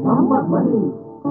ನಮ್ಮ ಧ್ವನಿ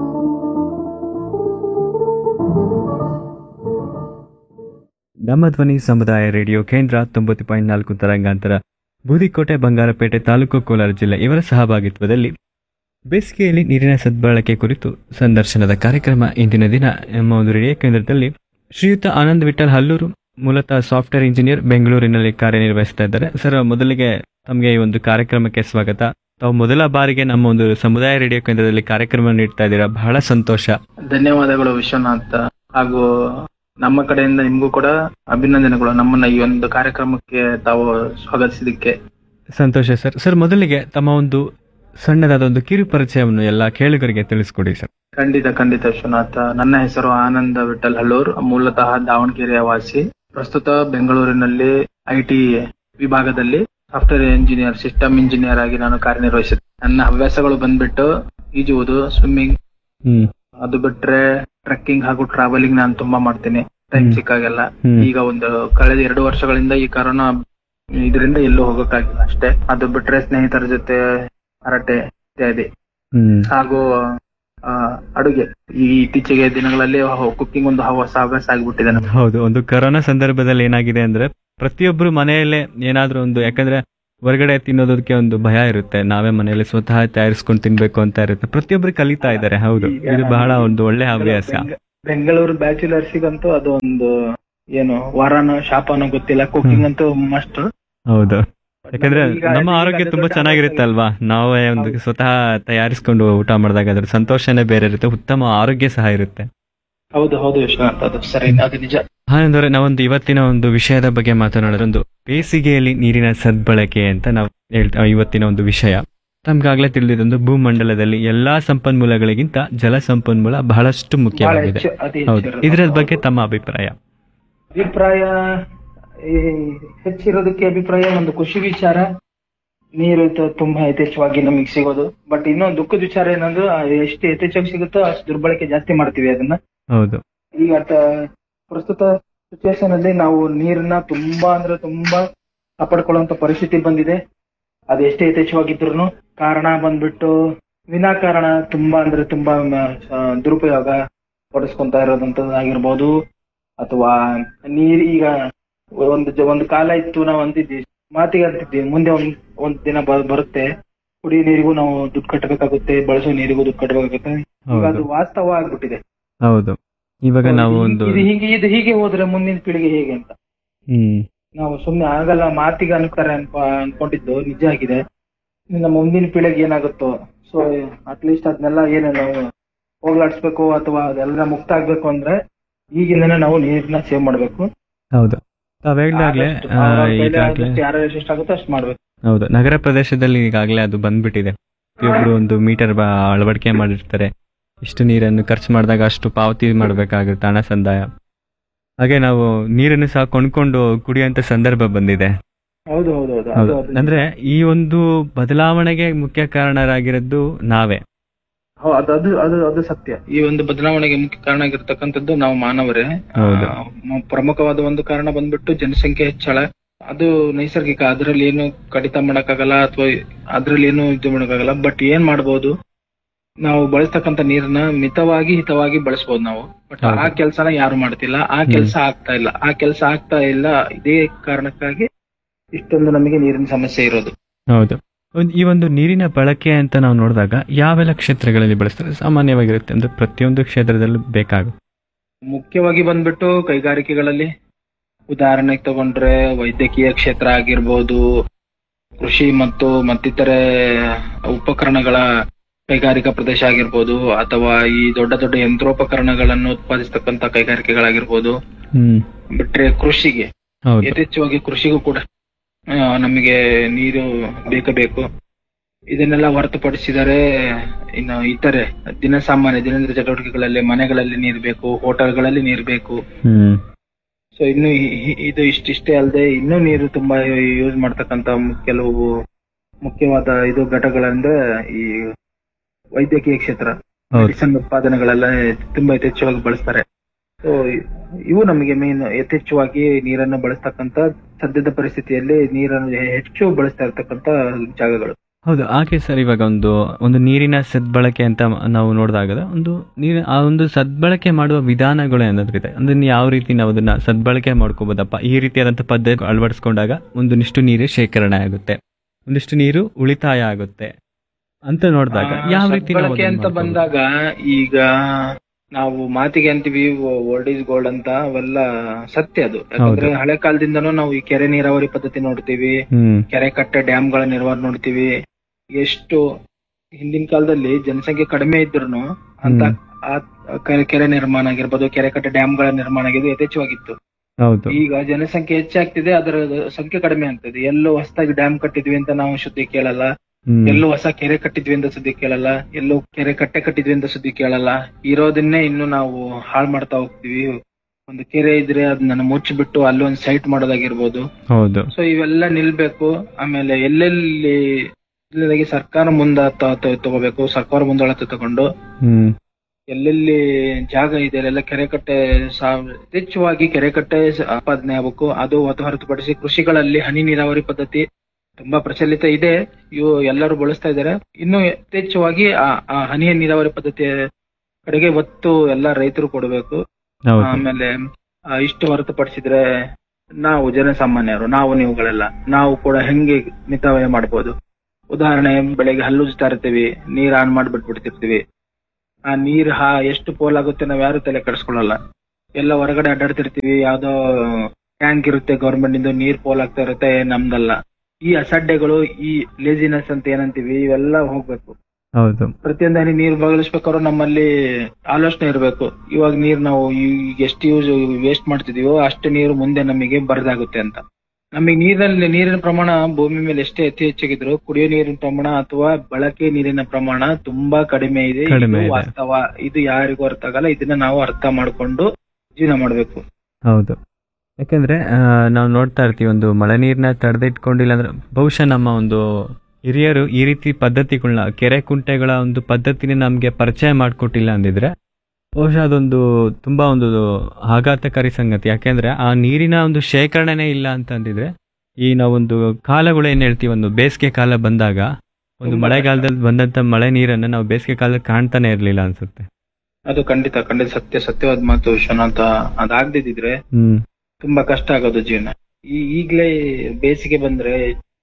ನಮ್ಮ ಧ್ವನಿ ಸಮುದಾಯ ರೇಡಿಯೋ ಕೇಂದ್ರ ತೊಂಬತ್ತು ಪಾಯಿಂಟ್ ನಾಲ್ಕು ತರಂಗಾಂತರ ಬೂದಿಕೋಟೆ ಬಂಗಾರಪೇಟೆ ತಾಲೂಕು ಕೋಲಾರ ಜಿಲ್ಲೆ ಇವರ ಸಹಭಾಗಿತ್ವದಲ್ಲಿ ಬೇಸಿಗೆಯಲ್ಲಿ ನೀರಿನ ಸದ್ಬಳಕೆ ಕುರಿತು ಸಂದರ್ಶನದ ಕಾರ್ಯಕ್ರಮ ಇಂದಿನ ದಿನ ನಮ್ಮ ಒಂದು ರೇಡಿಯೋ ಕೇಂದ್ರದಲ್ಲಿ ಶ್ರೀಯುತ ಆನಂದ್ ವಿಠಲ್ ಹಲ್ಲೂರು ಮೂಲತಃ ಸಾಫ್ಟ್ವೇರ್ ಇಂಜಿನಿಯರ್ ಬೆಂಗಳೂರಿನಲ್ಲಿ ಕಾರ್ಯನಿರ್ವಹಿಸ್ತಾ ಇದ್ದಾರೆ ಸರ್ ಮೊದಲಿಗೆ ತಮಗೆ ಈ ಒಂದು ಕಾರ್ಯಕ್ರಮಕ್ಕೆ ಸ್ವಾಗತ ತಾವು ಮೊದಲ ಬಾರಿಗೆ ನಮ್ಮ ಒಂದು ಸಮುದಾಯ ರೇಡಿಯೋ ಕೇಂದ್ರದಲ್ಲಿ ಕಾರ್ಯಕ್ರಮ ನೀಡ್ತಾ ಇದ್ದೀರಾ ಬಹಳ ಸಂತೋಷ ಧನ್ಯವಾದಗಳು ವಿಶ್ವನಾಥ್ ಹಾಗೂ ನಮ್ಮ ಕಡೆಯಿಂದ ನಿಮಗೂ ಕೂಡ ಅಭಿನಂದನೆಗಳು ನಮ್ಮನ್ನ ಈ ಒಂದು ಕಾರ್ಯಕ್ರಮಕ್ಕೆ ತಾವು ಸ್ವಾಗತಿಸಿದಕ್ಕೆ ಸಂತೋಷ ಸರ್ ಸರ್ ಮೊದಲಿಗೆ ತಮ್ಮ ಒಂದು ಸಣ್ಣದಾದ ಒಂದು ಕಿರು ಪರಿಚಯವನ್ನು ಎಲ್ಲ ಕೇಳುಗರಿಗೆ ತಿಳಿಸ್ಕೊಡಿ ಸರ್ ಖಂಡಿತ ಖಂಡಿತ ವಿಶ್ವನಾಥ್ ನನ್ನ ಹೆಸರು ಆನಂದ ವಿಠಲ್ ಹಳ್ಳೂರ್ ಮೂಲತಃ ದಾವಣಗೆರೆಯ ವಾಸಿ ಪ್ರಸ್ತುತ ಬೆಂಗಳೂರಿನಲ್ಲಿ ಐಟಿ ವಿಭಾಗದಲ್ಲಿ ಸಾಫ್ಟ್ವೇರ್ ಇಂಜಿನಿಯರ್ ಸಿಸ್ಟಮ್ ಇಂಜಿನಿಯರ್ ಆಗಿ ನಾನು ಕಾರ್ಯನಿರ್ವಹಿಸುತ್ತೇನೆ ನನ್ನ ಹವ್ಯಾಸಗಳು ಬಂದ್ಬಿಟ್ಟು ಈಜುವುದು ಸ್ವಿಮ್ಮಿಂಗ್ ಹ್ಮ್ ಅದು ಬಿಟ್ರೆ ಟ್ರೆಕ್ಕಿಂಗ್ ಹಾಗೂ ಟ್ರಾವೆಲಿಂಗ್ ನಾನು ತುಂಬಾ ಮಾಡ್ತೀನಿ ಟೈಮ್ ಹ್ಮ್. ಸಿಕ್ಕಾಗೆಲ್ಲ ಹ್ಮ್. ಈಗ ಒಂದು ಕಳೆದ ಎರಡು ವರ್ಷಗಳಿಂದ ಈ ಕರೋನಾ ಇದರಿಂದ ಎಲ್ಲೂ ಹೋಗಕ್ಕಾಗಿಲ್ಲ ಅಷ್ಟೇ ಅದು ಬಿಟ್ರೆ ಸ್ನೇಹಿತರ ಜೊತೆ ಹರಟೆ ಇತ್ಯಾದಿ ಹ್ಮ್ ಹಾಗೂ ಆ, ಅಡುಗೆ ಈ ಇತ್ತೀಚೆಗೆ ದಿನಗಳಲ್ಲಿ ಕುಕ್ಕಿಂಗ್ ಒಂದು ಹೊಸ ಹವ್ಯಾಸ ಆಗಿಬಿಟ್ಟಿದೆ ನಮ್ಗೆ ಹೌದು ಒಂದು ಕರೋನಾ ಸಂದರ್ಭದಲ್ಲಿ ಏನಾಗಿದೆ ಅಂದ್ರೆ ಪ್ರತಿಯೊಬ್ಬರು ಮನೆಯಲ್ಲೇ ಏನಾದ್ರೂ ಒಂದು ಯಾಕಂದ್ರೆ ಹೊರಗಡೆ ತಿನ್ನೋದಕ್ಕೆ ಒಂದು ಭಯ ಇರುತ್ತೆ ನಾವೇ ಮನೆಯಲ್ಲಿ ಸ್ವತಃ ತಯಾರಿಸ್ಕೊಂಡು ತಿನ್ಬೇಕು ಅಂತ ಇರುತ್ತೆ ಪ್ರತಿಯೊಬ್ಬರು ಕಲಿತಾ ಇದ್ದಾರೆ ಹೌದು ಇದು ಬಹಳ ಒಂದು ಒಳ್ಳೆ ಹವ್ಯಾಸ ಬೆಂಗ- ಬೆಂಗಳೂರು ಬ್ಯಾಚುಲರ್ಸಿಗಂತೂ ಅದು ಒಂದು ಏನು ವಾರನೋ ಶಾಪನೋ ಗೊತ್ತಿಲ್ಲ ಕುಕಿಂಗ್ ಅಂತೂ ಮಸ್ಟ್ ಹೌದು ಯಾಕಂದ್ರೆ ಈಗ- ನಮ್ಮ ಈಗ ಆರೋಗ್ಯ ಅದು ತುಂಬಾ ದೊಡ್ಡ ಚೆನ್ನಾಗಿರುತ್ತೆ ಅಲ್ವಾ ನಾವೇ ಒಂದು ಸ್ವತಃ ತಯಾರಿಸ್ಕೊಂಡು ಊಟ ಮಾಡಿದಾಗ ಅದ್ರ ಸಂತೋಷನೇ ಬೇರೆ ಇರುತ್ತೆ ಉತ್ತಮ ಆರೋಗ್ಯ ಸಹ ಇರುತ್ತೆ ಹೌದು ಹೌದು ವಿಶ್ವನಾಥ್ ಅದು ಸರಿ ಅದು ನಿಜ ಹಾಗಂದ್ರೆ ನಾವೊಂದು ಇವತ್ತಿನ ಒಂದು ವಿಷಯದ ಬಗ್ಗೆ ಮಾತನಾಡೋದು ಒಂದು ಬೇಸಿಗೆಯಲ್ಲಿ ನೀರಿನ ಸದ್ಬಳಕೆ ಅಂತ ನಾವು ಹೇಳ್ತಾ ಇವತ್ತಿನ ಒಂದು ವಿಷಯ ತಮ್ಗಾಗ್ಲೇ ತಿಳಿದಿದ್ದೊಂದು ಭೂಮಂಡಲದಲ್ಲಿ ಎಲ್ಲಾ ಸಂಪನ್ಮೂಲಗಳಿಗಿಂತ ಜಲ ಸಂಪನ್ಮೂಲ ಬಹಳಷ್ಟು ಬಹಳ ಮುಖ್ಯವಾಗಿದೆ ಹೆಚ್ಚು ಅತಿ ಹೌದು ಹೆಚ್ಚು ಇದರ ಇರೋದು. ಬಗ್ಗೆ ತಮ್ಮ ಅಭಿಪ್ರಾಯ ಅಭಿಪ್ರಾಯ ಈ ಹೆಚ್ಚಿರೋದಕ್ಕೆ ಅಭಿಪ್ರಾಯ ಒಂದು ಖುಷಿ ವಿಚಾರ ನೀರು ತ- ತುಂಬಾ ಯಥೇಚ್ಛವಾಗಿ ನಮಗೆ ಸಿಗೋದು ಬಟ್ ಇನ್ನೊಂದು ದುಃಖದ ವಿಚಾರ ಏನಂದ್ರೆ ಆ ಎಷ್ಟು ಯಥೇಚ್ಛವಾಗಿ ಸಿಗುತ್ತೋ ಅಷ್ಟು ದುರ್ಬಳಕೆ ಜಾಸ್ತಿ ಮಾಡ್ತೀವಿ ಅದನ್ನ ಹೌದು ಈಗ ತ- ಪ್ರಸ್ತುತ ಸಿಚುವೇಶನ್ ಅಲ್ಲಿ ನಾವು ನೀರನ್ನ ತುಂಬಾ ಅಂದ್ರೆ ತುಂಬಾ ಕಾಪಾಡ್ಕೊಳ್ಳುವಂತ ಪರಿಸ್ಥಿತಿ ಬಂದಿದೆ ಅದು ಎಷ್ಟೇ ಯಥೇಚ್ಛವಾಗಿದ್ರು ಕಾರಣ ಬಂದ್ಬಿಟ್ಟು ವಿನಾಕಾರಣ ತುಂಬಾ ಅಂದ್ರೆ ತುಂಬಾ ಮ- ಆ, ದುರುಪಯೋಗ ಪಡಿಸ್ಕೊಂತ ಇರೋದಂತದ್ದಾಗಿರ್ಬೋದು ಅಥವಾ ನೀರ್ ಈಗ ಒಂದು ಜ- ಒಂದು ಕಾಲ ಇತ್ತು ನಾವು ಅಂತಿದ್ವಿ ಮಾತಿಗೆ ಅಂತಿದ್ವಿ ಮುಂದೆ ಒಂದ್ ಒಂದ್ ದಿನ ಬ- ಬರುತ್ತೆ ಕುಡಿ ನೀರಿಗೂ ನಾವು ದುಡ್ಡು ಕಟ್ಟಬೇಕಾಗುತ್ತೆ ಬಳಸೋ ನೀರಿಗೂ ದುಡ್ಡು ಕಟ್ಟಬೇಕಾಗುತ್ತೆ ಈಗ ಅದು ಹೌದು ವಾಸ್ತವ ಆಗ್ಬಿಟ್ಟಿದೆ ಹೌದು ಇವಾಗ ನಾವು ಇದು- ಒಂದು ಇದು ಹೀಗೆ ಇದು ಹೀಗೆ ಹೋದ್ರೆ ಮುಂದಿನ ಪೀಳಿಗೆ ಹೇಗೆ ಅಂತ ಹ್ಮ್ ನಾವು ಸುಮ್ನೆ ಆಗಲ್ಲ ಮಾತಿಗೆ ಅನ್ತಾರೆ ಅನ್ಕೊ ಅನ್ಕೊಂಡಿದ್ದು ನಿಜ ಆಗಿದೆ ಇನ್ನು ನಮ್ಮ ಮುಂದಿನ ಪೀಳಿಗೆ ಏನಾಗುತ್ತೋ ಸೊ ಅಟ್ಲೀಸ್ಟ್ ಅದನ್ನೆಲ್ಲ ಏನು ನಾವು ಹೋಗ್ಲಾಡ್ಸ್ಬೇಕು ಅಥವಾ ಅದೆಲ್ಲ ಮುಕ್ತ ಆಗ್ಬೇಕು ಅಂದ್ರೆ ಈಗಿಂದನೇ ನಾವು ನೀರ್ನ ಸೇವ್ ಮಾಡ್ಬೇಕು ಹೌದು ತಾವ್ ಹೇಳ್ದಾಗ್ಲೇ ಆದಷ್ಟು ಆ, ಅವ್ರವ್ರ ಕೈಲಿ ಈಗಾಗ್ಲೇ ಆದಷ್ಟು ಯಾರು ಎಷ್ಟಾಗುತ್ತೋ ಅಷ್ಟು ಮಾಡ್ಬೇಕು ಹೌದು ನಗರ ಪ್ರದೇಶದಲ್ಲಿ ಈಗಾಗಲೇ ಅದು ಬಂದ್ಬಿಟ್ಟಿದೆ ಪ್ರತಿಯೊಬ್ರು ಒಂದು ಮೀಟರ್ ಅಳವಡಿಕೆ ಮಾಡಿರ್ತಾರೆ ಇಷ್ಟು ನೀರನ್ನು ಖರ್ಚು ಮಾಡಿದಾಗ ಅಷ್ಟು ಪಾವತಿ ಮಾಡಬೇಕಾಗುತ್ತೆ ಹಣ ಸಂದಾಯ ಹಾಗೆ ನಾವು ನೀರನ್ನು ಸಹ ಕೊಂಡ್ಕೊಂಡು ಕುಡಿಯುವಂತ ಸಂದರ್ಭ ಬಂದಿದೆ ಹೌದು ಹೌದು ಹೌದು ಹೌದು ಅದು- ಅದು- ಅಂದ್ರೆ ಈ ಒಂದು ಬದಲಾವಣೆಗೆ ಮುಖ್ಯ ಕಾರಣರಾಗಿರೋದು ನಾವೇ ಹೌದು, ಅದು ಅದು ಅದು ಅದು ಸತ್ಯ ಈ ಒಂದು ಬದಲಾವಣೆಗೆ ಮುಖ್ಯ ಕಾರಣ ಆಗಿರ್ತಕ್ಕಂಥದ್ದು ನಾವು ಮಾನವರೇ ಹೌದು. ಆ, ಮ- ಪ್ರಮುಖವಾದ ಒಂದು ಕಾರಣ ಬಂದ್ಬಿಟ್ಟು ಜನಸಂಖ್ಯೆ ಹೆಚ್ಚಳ ಅದು ನೈಸರ್ಗಿಕ ಅದರಲ್ಲಿ ಏನು ಕಡಿತ ಮಾಡಕ್ಕಾಗಲ್ಲ ಅಥವಾ ಅದ್ರಲ್ಲಿ ಏನು ಇದು ಮಾಡಕ್ಕಾಗಲ್ಲ ಬಟ್ ಏನ್ ಮಾಡ್ಬೋದು ನಾವು ಬಳಸ್ತಕ್ಕಂಥ ನೀರನ್ನ ಮಿತವಾಗಿ ಹಿತವಾಗಿ ಬಳಸ್ಬೋದು ನಾವು ಬಟ್ ಆ ಹೌದು. ಕೆಲಸನ ಯಾರು ಮಾಡ್ತಿಲ್ಲ ಆ ಕೆಲಸ ಆಗ್ತಾ ಇಲ್ಲ ಆ ಕೆಲಸ ಆಗ್ತಾ ಇಲ್ಲ ಇದೇ ಕಾರಣಕ್ಕಾಗಿ ಇಷ್ಟೊಂದು ನಮಗೆ ನೀರಿನ ಸಮಸ್ಯೆ ಇರೋದು ಹೌದು ಒಂದ್- ಈ ಒಂದು ನೀರಿನ ಬಳಕೆ ಅಂತ ನಾವು ನೋಡಿದಾಗ ಯಾವೆಲ್ಲ ಕ್ಷೇತ್ರಗಳಲ್ಲಿ ಬಳಸ್ತಾರೆ ಸಾಮಾನ್ಯವಾಗಿರುತ್ತೆ ಅಂದ್ರೆ ಪ್ರತಿಯೊಂದು ಕ್ಷೇತ್ರದಲ್ಲೂ ಬೇಕಾಗುತ್ತೆ ಮುಖ್ಯವಾಗಿ ಬಂದ್ಬಿಟ್ಟು ಕೈಗಾರಿಕೆಗಳಲ್ಲಿ ಉದಾಹರಣೆಗೆ ತಗೊಂಡ್ರೆ ವೈದ್ಯಕೀಯ ಕ್ಷೇತ್ರ ಆಗಿರ್ಬೋದು ಕೃಷಿ ಮತ್ತು ಮತ್ತಿತರೆ ಉಪಕರಣಗಳ ಕೈಗಾರಿಕಾ ಪ್ರದೇಶ ಆಗಿರ್ಬೋದು ಅಥವಾ ಈ ದೊಡ್ಡ ದೊಡ್ಡ ಯಂತ್ರೋಪಕರಣಗಳನ್ನು ಉತ್ಪಾದಿಸ್ತಕ್ಕಂತ ಕೈಗಾರಿಕೆಗಳಾಗಿರ್ಬೋದು ಹ್ಮ್ ಬಿಟ್ರೆ ಕೃಷಿಗೆ ಹೌದು ಯಥೇಚ್ಛವಾಗಿ ಕೃಷಿಗೂ ಕೂಡ ಆ, ನಮಗೆ ನೀರು ಬೇಕೇ ಬೇಕು ಇದನ್ನೆಲ್ಲ ಹೊರತುಪಡಿಸಿದರೆ ಇನ್ನು ಇತರೆ ದಿನಸಾಮಾನ್ಯ ದಿನನಿತ್ಯ ಚಟುವಟಿಕೆಗಳಲ್ಲಿ ಮನೆಗಳಲ್ಲಿ ನೀರು ಬೇಕು ಹೋಟೆಲ್ಗಳಲ್ಲಿ ನೀರು ಬೇಕು ಹ್ಮ್ ಸೊ ಇನ್ನು ಇ- ಇ- ಇದು ಇಷ್ಟಿಷ್ಟೇ ಅಲ್ಲದೆ ಇನ್ನೂ ನೀರು ತುಂಬಾ ಯೂಸ್ ಮಾಡ್ತಕ್ಕಂತ ಕೆಲವು ಮುಖ್ಯವಾದ ಇದು ಘಟಕಗಳಂದ್ರೆ ಈ ವೈದ್ಯಕೀಯ ಕ್ಷೇತ್ರ ಹೌದು ಮೆಡಿಸಿನ್ ಉತ್ಪಾದನೆಗಳೆಲ್ಲ ತುಂಬಾ ಯಥೇಚ್ಛವಾಗಿ ಬಳಸ್ತಾರೆ ಸೊ ಇವು ನಮಗೆ ಮೇನ್ ಯಥೇಚ್ಛವಾಗಿ ನೀರನ್ನು ಬಳಸ್ತಕ್ಕಂತ ಸದ್ಯದ ಪರಿಸ್ಥಿತಿಯಲ್ಲಿ ನೀರನ್ನು ಹೆಚ್ಚು ಬಳಸ್ತಾ ಇರ್ತಕ್ಕಂತ ಜಾಗಗಳು ಹೌದು ಹಾಗೆ ಸರ್ ಇವಾಗ ಒಂದು ಒಂದು ನೀರಿನ ಸದ್ಬಳಕೆ ಅಂತ ನಾವು ನೋಡಿದಾಗ ಒಂದು ನೀರು ಆ ಒಂದು ಸದ್ಬಳಕೆ ಮಾಡುವ ವಿಧಾನಗಳು ಏನಾದ್ರು ಇದೆ ಅಂದ್ರೆ ನೀವು ಯಾವ ರೀತಿ ನಾವು ಅದನ್ನ ಸದ್ಬಳಕೆ ಮಾಡ್ಕೋಬೋದಪ್ಪ ಈ ರೀತಿಯಾದಂಥ ಪದ್ಧತಿ ಅಳವಡಿಸ್ಕೊಂಡಾಗ ಒಂದಿಷ್ಟು ನೀರು ಶೇಖರಣೆ ಆಗುತ್ತೆ ಒಂದಿಷ್ಟು ನೀರು ಉಳಿತಾಯ ಆಗುತ್ತೆ ಅಂತ ನೋಡಿದಾಗ ಆ, ಯಾವ ರೀತಿ ನಾವು ಸದ್ಬಳಕೆ ಅದನ್ನ ಅಂತ ಮಾಡ್ಕೋಬೋದು? ಬಂದಾಗ ಈಗ ನಾವು ಮಾತಿಗೆ ಅಂತೀವಿ ಓಲ್ಡ್ ಈಸ್ ಗೋಲ್ಡ್ ಅಂತ ಅವೆಲ್ಲ ಸತ್ಯ ಅದು ಯಾಕಂದ್ರೆ ಹಳೆ ಕಾಲದಿಂದನೂ ನಾವು ಈ ಕೆರೆ ನೀರಾವರಿ ಪದ್ಧತಿ ನೋಡ್ತೀವಿ ಹ್ಮ್ ಕೆರೆ ಕಟ್ಟೆ ಡ್ಯಾಮ್ಗಳ ನಿರ್ವಹಣೆ ನೋಡ್ತೀವಿ ಎಷ್ಟು ಹಿಂದಿನ ಕಾಲದಲ್ಲಿ ಜನಸಂಖ್ಯೆ ಕಡಿಮೆ ಇದ್ರು ಅಂತ ಆ ಕೆರೆ- ಕೆರೆ ನಿರ್ಮಾಣ ಆಗಿರ್ಬೋದು ಕೆರೆ ಕಟ್ಟೆ ಡ್ಯಾಮ್ಗಳ ನಿರ್ಮಾಣ ಆಗಿದ್ದು ಯಥೇಚ್ಛವಾಗಿತ್ತು ಹೌದು ಈಗ ಜನಸಂಖ್ಯೆ ಹೆಚ್ಚಾಗ್ತಿದೆ ಅದರ ಸಂಖ್ಯೆ ಕಡಿಮೆ ಆಗ್ತದೆ ಎಲ್ಲೋ ಹೊಸದಾಗಿ ಡ್ಯಾಮ್ ಕಟ್ಟಿದ್ವಿ ಅಂತ ನಾವು ಸುದ್ದಿ ಕೇಳಲ್ಲ ಹ್ಮ್ ಎಲ್ಲೋ ಹೊಸ ಕೆರೆ ಕಟ್ಟಿದ್ವಿ ಅಂತ ಸುದ್ದಿ ಕೇಳಲ್ಲ ಎಲ್ಲೋ ಕೆರೆ ಕಟ್ಟೆ ಕಟ್ಟಿದ್ವಿ ಅಂತ ಸುದ್ದಿ ಕೇಳಲ್ಲ ಇರೋದನ್ನೇ ಇನ್ನು ನಾವು ಹಾಳು ಮಾಡ್ತಾ ಹೋಗ್ತೀವಿ ಒಂದು ಕೆರೆ ಇದ್ರೆ ಅದನ್ನ ಮುಚ್ಚಿಬಿಟ್ಟು ಅಲ್ಲೊಂದು ಸೈಟ್ ಮಾಡೋದಾಗಿರ್ಬೋದು ಹೌದು ಸೊ ಇವೆಲ್ಲ ನಿಲ್ಬೇಕು ಆಮೇಲೆ ಎಲ್ಲೆಲ್ಲಿ ಇಲ್ಲದಾಗಿ ಸರ್ಕಾರ ಮುಂದ ತ- ತ- ತಗೋಬೇಕು ಸರ್ಕಾರ ಮುಂದಾಳತೆ ತಗೊಂಡು ಹ್ಮ್ ಎಲ್ಲೆಲ್ಲಿ ಜಾಗ ಇದೆ ಅಲ್ಲೆಲ್ಲ ಕೆರೆ ಕಟ್ಟೆ ಸಾ- ಯಥೇಚ್ಛವಾಗಿ ಕೆರೆ ಕಟ್ಟೆ ಸ- ಉತ್ಪಾದನೆ ಆಗಬೇಕು ಅದು ಹೊತ್ತು ಹೊರತುಪಡಿಸಿ ಕೃಷಿಗಳಲ್ಲಿ ಹನಿ ನೀರಾವರಿ ಪದ್ಧತಿ ತುಂಬಾ ಪ್ರಚಲಿತ ಇದೆ ಇವು ಎಲ್ಲರೂ ಬಳಸ್ತಾ ಇದ್ದಾರೆ ಇನ್ನು ಯಥೇಚ್ಛವಾಗಿ ಆ ಆ ಹನಿ ನೀರಾವರಿ ಪದ್ಧತಿಯ ಕಡೆಗೆ ಒತ್ತು ಎಲ್ಲ ರೈತರು ಕೊಡಬೇಕು ಹೌದು ಆಮೇಲೆ ಆ, ಇಷ್ಟು ಹೊರತುಪಡಿಸಿದ್ರೆ ನಾವು ಜನಸಾಮಾನ್ಯರು ನಾವು ನೀವುಗಳೆಲ್ಲ ನಾವು ಕೂಡ ಹೆಂಗೆ ಮಿತವ್ಯಯ ಮಾಡ್ಬೋದು ಉದಾಹರಣೆ ಬೆಳಗ್ಗೆ ಹಲ್ಲುಜ್ತಾ ಇರ್ತೀವಿ ನೀರ್ ಆನ್ ಮಾಡ್ಬಿಟ್ಬಿಡ್ತಿರ್ತೀವಿ ಆ ನೀರ್ ಹಾ ಎಷ್ಟು ಪೋಲ್ ಆಗುತ್ತೆ ನಾವ್ ಯಾರು ತಲೆ ಕೆಡಿಸ್ಕೊಳ್ಳಲ್ಲ ಎಲ್ಲ ಹೊರಗಡೆ ಅಡ್ಡಾಡ್ತಿರ್ತೀವಿ ಯಾವ್ದೋ ಟ್ಯಾಂಕ್ ಇರುತ್ತೆ ಗೌರ್ಮೆಂಟ್ ಇಂದ ನೀರ್ ಪೋಲ್ ಆಗ್ತಾ ಇರುತ್ತೆ ನಮ್ದಲ್ಲ ಈ ಅಸಡ್ಡೆಗಳು ಈ ಲೇಜಿನೆಸ್ ಅಂತ ಏನಂತೀವಿ ಇವೆಲ್ಲ ಹೋಗ್ಬೇಕು ಹೌದು ಪ್ರತಿಯೊಂದು ಹನಿ ನೀರು ಬದಲಿಸ್ಬೇಕಾದ್ರೂ ನಮ್ಮಲ್ಲಿ ಆಲೋಚನೆ ಇರಬೇಕು ಇವಾಗ ನೀರ್ ನಾವು ಈಗ ಎಷ್ಟು ಯೂಸ್ ವೇಸ್ಟ್ ಮಾಡ್ತಿದೀವೋ ಅಷ್ಟು ನೀರು ಮುಂದೆ ನಮಗೆ ಬರದಾಗುತ್ತೆ ಅಂತ ನಮಗೆ ನೀರಿನಲ್ಲಿ ನೀರಿನ ಪ್ರಮಾಣ ಭೂಮಿ ಮೇಲೆ ಎಷ್ಟೇ ಅತಿ ಹೆಚ್ಚಾಗಿದ್ರು ಕುಡಿಯೋ ನೀರಿನ ಪ್ರಮಾಣ ಅಥವಾ ಬಳಕೆ ನೀರಿನ ಪ್ರಮಾಣ ತುಂಬಾ ಕಡಿಮೆ ಇದೆ ಕಡಿಮೆ ಇದು ಇದೆ. ವಾಸ್ತವ ಇದು ಯಾರಿಗೂ ಅರ್ಥ ಆಗಲ್ಲ ಇದನ್ನ ನಾವು ಅರ್ಥ ಮಾಡ್ಕೊಂಡು ಜೀವನ ಮಾಡ್ಬೇಕು ಹೌದು ಯಾಕಂದ್ರೆ ಆ, ನಾವು ನೋಡ್ತಾ ಇರ್ತೀವಿ ಒಂದು ಮಳೆ ನೀರನ್ನ ತಡೆದಿಟ್ಕೊಂಡಿಲ್ಲ ಅಂದ್ರೆ ಬಹುಶಃ ನಮ್ಮ ಒಂದು ಹಿರಿಯರು ಈ ರೀತಿ ಪದ್ಧತಿಗಳನ್ನ ಕೆರೆ ಕುಂಟೆಗಳ ಒಂದು ಪದ್ಧತಿನ ನಮಗೆ ಪರಿಚಯ ಮಾಡಿಕೊಟ್ಟಿಲ್ಲ ಅಂದಿದ್ರೆ ಬಹುಶಃ ಅದೊಂದು ತುಂಬಾ ಒಂದು ಆಘಾತಕಾರಿ ಸಂಗತಿ ಯಾಕೆಂದ್ರೆ ಆ ನೀರಿನ ಒಂದು ಶೇಖರಣೆನೇ ಇಲ್ಲ ಅಂತ ಅಂದಿದ್ರೆ ಈ ನಾವೊಂದು ಕಾಲಗಳು ಏನ್ ಹೇಳ್ತೀವಿ ಒಂದು ಬೇಸಿಗೆ ಕಾಲ ಬಂದಾಗ ಒಂದು ತುಂಬಾ ಮಳೆಗಾಲದಲ್ಲಿ ಬಂದಂತ ಮಳೆ ನೀರನ್ನ ನಾವು ಬೇಸಿಗೆ ಕಾಲದಲ್ಲಿ ಕಾಣ್ತಾನೆ ಇರ್ಲಿಲ್ಲ ಅನ್ಸುತ್ತೆ ಅದು ಖಂಡಿತ ಖಂಡಿತ ಸತ್ಯ ಸತ್ಯವಾದ ಮಾತು ವಿಶ್ವನಾಥ ಅದಾಗ್ದಿದ್ರೆ ಹ್ಮ್ ತುಂಬಾ ಕಷ್ಟ ಆಗೋದು ಜೀವನ ಈ ಈಗ್ಲೇ ಬೇಸಿಗೆ ಬಂದ್ರೆ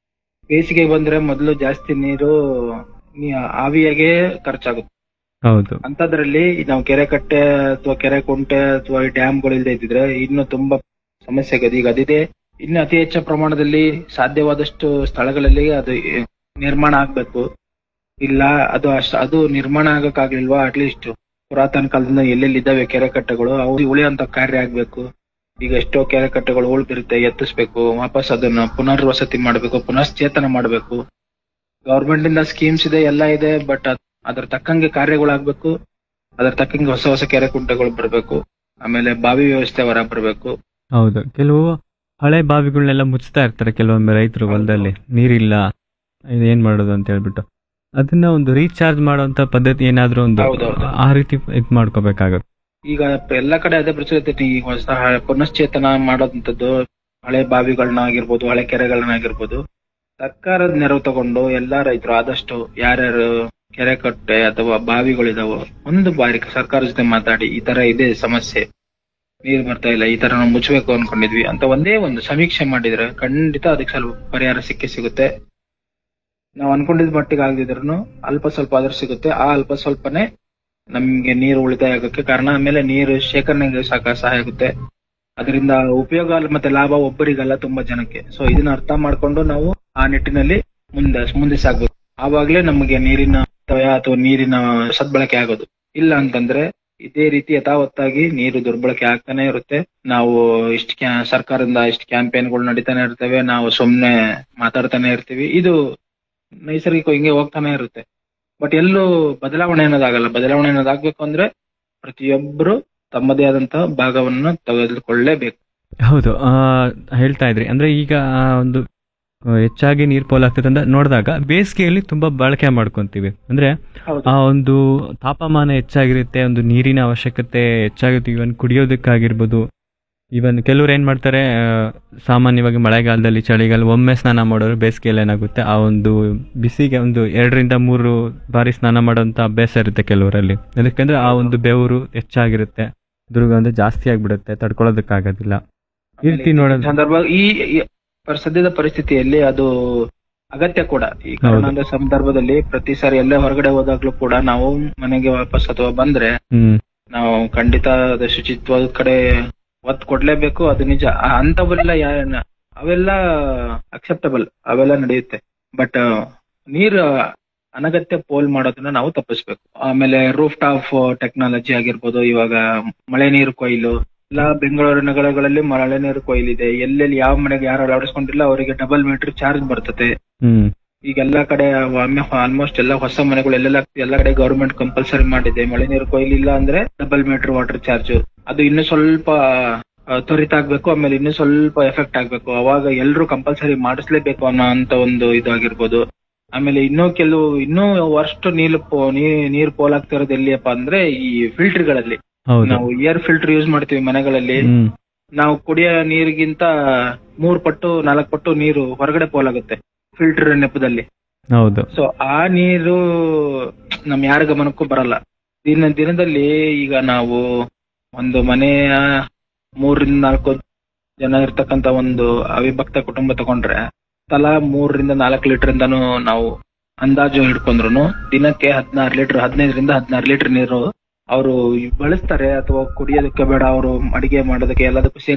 ಬೇಸಿಗೆ ಬಂದ್ರೆ ಮೊದಲು ಜಾಸ್ತಿ ನೀರು ನೀ- ಆವಿಯಾಗೆ ಖರ್ಚಾಗುತ್ತೆ ಹೌದು ಅಂತದ್ರಲ್ಲಿ ನಾವು ಕೆರೆ ಕಟ್ಟೆ ಅಥವಾ ಕೆರೆ ಕುಂಟೆ ಅಥವಾ ಡ್ಯಾಮ್ಗಳು ಇಲ್ಲದೆ ಇದ್ದಿದ್ರೆ ಇನ್ನು ತುಂಬಾ ಸಮಸ್ಯೆ ಆಗೋದು ಈಗ ಅದಿದೆ ಇನ್ನು ಅತಿ ಹೆಚ್ಚು ಪ್ರಮಾಣದಲ್ಲಿ ಸಾಧ್ಯವಾದಷ್ಟು ಸ್ಥಳಗಳಲ್ಲಿ ಅದು ನಿರ್ಮಾಣ ಆಗ್ಬೇಕು ಇಲ್ಲ ಅದು ಅಷ್ಟ ಅದು ನಿರ್ಮಾಣ ಆಗಕ್ಕಾಗ್ಲಿಲ್ವಾ ಅಟ್ಲೀಸ್ಟ್ ಪುರಾತನ ಕಾಲದಿಂದ ಎಲ್ಲೆಲ್ಲಿ ಇದ್ದಾವೆ ಕೆರೆ ಕಟ್ಟೆಗಳು ಅವು ಉಳಿಯುವಂತ ಕಾರ್ಯ ಆಗ್ಬೇಕು ಈಗ ಎಷ್ಟೋ ಕೆರೆ ಕಟ್ಟೆಗಳು ಉಳಿದಿರುತ್ತೆ ಎತ್ತಿಸ್ಬೇಕು ವಾಪಸ್ ಅದನ್ನ ಪುನರ್ವಸತಿ ಮಾಡ್ಬೇಕು ಪುನಶ್ಚೇತನ ಮಾಡ್ಬೇಕು ಗವರ್ಮೆಂಟ್ ಇಂದ ಸ್ಕೀಮ್ಸ್ ಇದೆ ಎಲ್ಲ ಇದೆ ಬಟ್ ಅದ್ರ ತಕ್ಕಂಗೆ ಕಾರ್ಯಗಳಾಗ್ಬೇಕು ಅದ್ರ ತಕ್ಕಂಗೆ ಹೊಸ ಹೊಸ ಕೆರೆ ಕುಂಟೆಗಳು ಬರ್ಬೇಕು ಆಮೇಲೆ ಬಾವಿ ವ್ಯವಸ್ಥೆ ಹೊರ ಬರ್ಬೇಕು ಹೌದು ಕೆಲವು ಹಳೆ ಬಾವಿಗಳನ್ನೆಲ್ಲ ಮುಚ್ತಾ ಇರ್ತಾರೆ ಕೆಲವೊಮ್ಮೆ ರೈತರು ಹೌದು. ಹೊಲದಲ್ಲಿ ನೀರಿಲ್ಲ ಇದು ಏನ್ ಮಾಡೋದು ಅಂತ ಹೇಳ್ಬಿಟ್ಟು ಅದನ್ನ ಒಂದು ರೀಚಾರ್ಜ್ ಮಾಡುವಂತ ಪದ್ಧತಿ ಏನಾದ್ರೂ ಒಂದು ಹೌದೌದು. ಆ ರೀತಿ ಇದ್ ಮಾಡ್ಕೋಬೇಕಾಗುತ್ತೆ ಈಗ ಎಲ್ಲ ಕಡೆ ಅದೇ ಪ್ರಚಲಿತ ಐತಿ. ಈಗ ಹೊಸ ಹ- ಪುನಶ್ಚೇತನ ಮಾಡೋದಂಥದ್ದು ಹಳೆ ಬಾವಿಗಳನ್ನ ಆಗಿರ್ಬೋದು ಹಳೆ ಕೆರೆಗಳನ್ನ ಆಗಿರ್ಬೋದು ಸರ್ಕಾರದ ನೆರವು ತಗೊಂಡು ಎಲ್ಲಾ ರೈತರು ಆದಷ್ಟು ಯಾರ್ಯಾರು ಕೆರೆ ಕಟ್ಟೆ ಅಥವಾ ಬಾವಿಗಳಿದಾವೋ ಒಂದು ಬಾರಿ ಸರ್ಕಾರ ಜೊತೆ ಮಾತಾಡಿ ಈ ತರ ಇದೆ ಸಮಸ್ಯೆ ನೀರು ಬರ್ತಾ ಇಲ್ಲ ಈ ತರ ನಾವು ಮುಚ್ಚಬೇಕು ಅನ್ಕೊಂಡಿದ್ವಿ ಅಂತ ಒಂದೇ ಒಂದು ಸಮೀಕ್ಷೆ ಮಾಡಿದ್ರೆ ಖಂಡಿತ ಅದಕ್ಕೆ ಸ್ವಲ್ಪ ಪರಿಹಾರ ಸಿಕ್ಕೇ ಸಿಗುತ್ತೆ ನಾವು ಅನ್ಕೊಂಡಿದ್ ಮಟ್ಟಿಗೆ ಆಗದಿದ್ರು ಅಲ್ಪ ಸ್ವಲ್ಪ ಆದ್ರೂ ಸಿಗುತ್ತೆ ಆ ಅಲ್ಪ ಸ್ವಲ್ಪನೇ ನಮ್ಗೆ ನೀರು ಉಳಿತಾಯ ಆಗೋಕ್ಕೆ ಕಾರಣ ಆಮೇಲೆ ನೀರು ಶೇಖರಣೆಗೆ ಸಾಕ ಸಹಾಯ ಆಗುತ್ತೆ ಅದರಿಂದ ಉಪಯೋಗ ಅಲ್ಲ ಮತ್ತೆ ಲಾಭ ಒಬ್ಬರಿಗಲ್ಲ ತುಂಬಾ ಜನಕ್ಕೆ ಸೊ ಇದನ್ನ ಅರ್ಥ ಮಾಡ್ಕೊಂಡು ನಾವು ಆ ನಿಟ್ಟಿನಲ್ಲಿ ಮುಂದೆ ಮುಂದೆ ಸಾಗ್ಬೇಕು ಆವಾಗ್ಲೇ ನಮಗೆ ನೀರಿನ ಅಪವ್ಯಯ ಅಥವಾ ನೀರಿನ ಸದ್ಬಳಕೆ ಆಗೋದು ಇಲ್ಲ ಅಂತಂದ್ರೆ ಇದೇ ರೀತಿ ಯಥಾವತ್ತಾಗಿ ನೀರು ದುರ್ಬಳಕೆ ಆಗ್ತಾನೆ ಇರುತ್ತೆ ನಾವು ಇಷ್ಟ ಸರ್ಕಾರದಿಂದ ಇಷ್ಟ ಕ್ಯಾಂಪೇನ್ಗಳು ನಡೀತಾನೆ ಇರ್ತವೆ ನಾವು ಸುಮ್ನೆ ಮಾತಾಡ್ತಾನೆ ಇರ್ತೀವಿ ಇದು ನೈಸರ್ಗಿಕ ಹಿಂಗೆ ಹೋಗ್ತಾನೆ ಇರುತ್ತೆ ಬಟ್ ಎಲ್ಲೂ ಬದಲಾವಣೆ ಅನ್ನೋದಾಗಲ್ಲ ಬದಲಾವಣೆ ಅನ್ನೋದಾಗ್ಬೇಕು ಅಂದ್ರೆ ಪ್ರತಿಯೊಬ್ಬರು ತಮ್ಮದೇ ಆದಂತಹ ಭಾಗವನ್ನು ತೆಗೆದುಕೊಳ್ಳಲೇಬೇಕು ಹೌದು ಆ, ಹೇಳ್ತಾ ಇದ್ರಿ ಅಂದ್ರೆ ಈಗ ಆ ಒಂದು ಆ, ಹೆಚ್ಚಾಗಿ ನೀರ್ ಪೋಲಾಗ್ತದೆ ಅಂತ ನೋಡಿದಾಗ ಬೇಸಿಗೆಯಲ್ಲಿ ತುಂಬಾ ಬಳಕೆ ಮಾಡ್ಕೊಂತೀವಿ ಅಂದ್ರೆ ಆ ಒಂದು ತಾಪಮಾನ ಹೆಚ್ಚಾಗಿರುತ್ತೆ ಒಂದು ನೀರಿನ ಅವಶ್ಯಕತೆ ಹೆಚ್ಚಾಗಿರುತ್ತೆ ಇವನ್ ಕುಡಿಯೋದಕ್ಕಾಗಿರ್ಬೋದು ಇವನ್ ಕೆಲವ್ರು ಏನ್ ಮಾಡ್ತಾರೆ ಆ, ಸಾಮಾನ್ಯವಾಗಿ ಮಳೆಗಾಲದಲ್ಲಿ ಚಳಿಗಾಲ ಒಮ್ಮೆ ಸ್ನಾನ ಮಾಡೋರು ಬೇಸಿಗೆಯಲ್ಲಿ ಏನಾಗುತ್ತೆ ಆ ಒಂದು ಬಿಸಿಗೆ ಒಂದು ಎರಡರಿಂದ ಮೂರು ಬಾರಿ ಸ್ನಾನ ಮಾಡೋಂಥ ಅಭ್ಯಾಸ ಇರುತ್ತೆ ಕೆಲವರಲ್ಲಿ ಯಾಕಂದ್ರೆ ಆ ಒಂದು ಬೆವರು ಹೆಚ್ಚಾಗಿರುತ್ತೆ ದುರ್ಗಂಧ ಜಾಸ್ತಿ ಆಗ್ಬಿಡುತ್ತೆ ತಡ್ಕೊಳ್ಳೋದಕ್ಕಾಗೋದಿಲ್ಲ ಈ ರೀತಿ ನೋಡೋದು ಸಂದರ್ಭ ಈ ಈ ಪರ್- ಸದ್ಯದ ಪರಿಸ್ಥಿತಿಯಲ್ಲಿ ಅದು ಅಗತ್ಯ ಕೂಡ ಈ ಕರೋನಾದ ಸಂದರ್ಭದಲ್ಲಿ ಪ್ರತಿ ಸಾರಿ ಎಲ್ಲೇ ಹೊರಗಡೆ ಹೋದಾಗ್ಲೂ ಕೂಡ ನಾವು ಮನೆಗೆ ವಾಪಸ್ ಅಥವಾ ಬಂದ್ರೆ ಹ್ಮ್ ನಾವು ಖಂಡಿತ ಅದು ಶುಚಿತ್ವದ ಕಡೆ ಒತ್ತು ಕೊಡ್ಲೇಬೇಕು ಅದು ನಿಜ ಆ ಅಂತವೆಲ್ಲ ಯಾ- ಅವೆಲ್ಲ ಅಕ್ಸೆಪ್ಟಬಲ್ ಅವೆಲ್ಲ ನಡೆಯುತ್ತೆ ಬಟ್ ನೀರು ಅನಗತ್ಯ ಪೋಲ್ ಮಾಡೋದನ್ನ ನಾವು ತಪ್ಪಿಸ್ಬೇಕು ಆಮೇಲೆ ರೂಫ್ ಟಾಪ್ ಟೆಕ್ನಾಲಜಿ ಆಗಿರ್ಬೋದು ಇವಾಗ ಮಳೆ ನೀರು ಕೊಯ್ಲು ಎಲ್ಲ ಬೆಂಗಳೂರು ನಗರಗಳಲ್ಲಿ ಮಳೆ ನೀರು ಕೊಯ್ಲಿದೆ ಎಲ್ಲೆಲ್ಲಿ ಯಾವ ಮನೆಗೆ ಯಾರು ಅಳವಡಿಸ್ಕೊಂಡಿಲ್ಲ ಅವರಿಗೆ ಡಬಲ್ ಮೀಟರ್ ಚಾರ್ಜ್ ಬರ್ತದೆ ಹ್ಮ್ ಈಗ ಎಲ್ಲಾ ಕಡೆ ಆಲ್ಮೋಸ್ಟ್ ಎಲ್ಲ ಹೊಸ ಮನೆಗಳು ಎಲ್ಲೆಲ್ಲ ಎಲ್ಲ ಕಡೆ ಗವರ್ಮೆಂಟ್ ಕಂಪಲ್ಸರಿ ಮಾಡಿದೆ ಮಳೆ ನೀರು ಕೊಯ್ಲಿಲ್ಲ ಅಂದ್ರೆ ಡಬಲ್ ಮೀಟರ್ ವಾಟರ್ ಚಾರ್ಜ್ ಅದು ಇನ್ನು ಸ್ವಲ್ಪ ಆ, ತ್ವರಿತ ಆಗ್ಬೇಕು ಆಮೇಲೆ ಇನ್ನು ಸ್ವಲ್ಪ ಎಫೆಕ್ಟ್ ಆಗ್ಬೇಕು ಅವಾಗ ಎಲ್ರು ಕಂಪಲ್ಸರಿ ಮಾಡಿಸ್ಲೇಬೇಕು ಅನ್ನೋ ಅಂತ ಒಂದು ಇದಾಗಿರ್ಬೋದು ಆಮೇಲೆ ಇನ್ನೂ ಕೆಲವು ಇನ್ನೂ ವರ್ಸ್ಟ್ ನೀರು ಪೋ- ನೀ- ನೀರ್ ಪೋಲಾಗ್ತಿರೋದು ಎಲ್ಲಿಯಪ್ಪ ಅಂದ್ರೆ ಈ ಫಿಲ್ಟರ್ ಗಳಲ್ಲಿ ಹೌದು ನಾವು ಏರ್ ಫಿಲ್ಟರ್ ಯೂಸ್ ಮಾಡ್ತೀವಿ ಮನೆಗಳಲ್ಲಿ ಹ್ಮ್ ನಾವು ಕುಡಿಯೋ ನೀರಿಗಿಂತ ಮೂರ್ ಪಟ್ಟು ನಾಲ್ಕು ಪಟ್ಟು ನೀರು ಹೊರಗಡೆ ಪೋಲಾಗುತ್ತೆ ಫಿಲ್ಟರ್ ನೆಪದಲ್ಲಿ ಹೌದು ಸೊ ಆ ನೀರು ನಮ್ ಯಾರ ಗಮನಕ್ಕೂ ಬರಲ್ಲ ದಿನ ದಿನದಲ್ಲಿ ಈಗ ನಾವು ಒಂದು ಮನೆಯ ಮೂರರಿಂದ ನಾಲ್ಕು ಜನ ಇರ್ತಕ್ಕಂತ ಒಂದು ಅವಿಭಕ್ತ ಕುಟುಂಬ ತಗೊಂಡ್ರೆ ತಲಾ ಮೂರರಿಂದ ನಾಲ್ಕು ಲೀಟರ್ ಇಂದಾನು ನಾವು ಅಂದಾಜು ಹಿಡ್ಕೊಂಡ್ರು ದಿನಕ್ಕೆ ಹದಿನಾರು ಲೀಟರ್ ಹದಿನೈದರಿಂದ ಹದಿನಾರು ಲೀಟರ್ ನೀರು ಅವರು ಬಳಸ್ತಾರೆ ಅಥವಾ ಕುಡಿಯೋದಕ್ಕೆ ಬೇಡ ಅವರು ಅಡಿಗೆ ಮಾಡೋದಕ್ಕೆ ಎಲ್ಲದಕ್ಕೂ ಸೇರಿ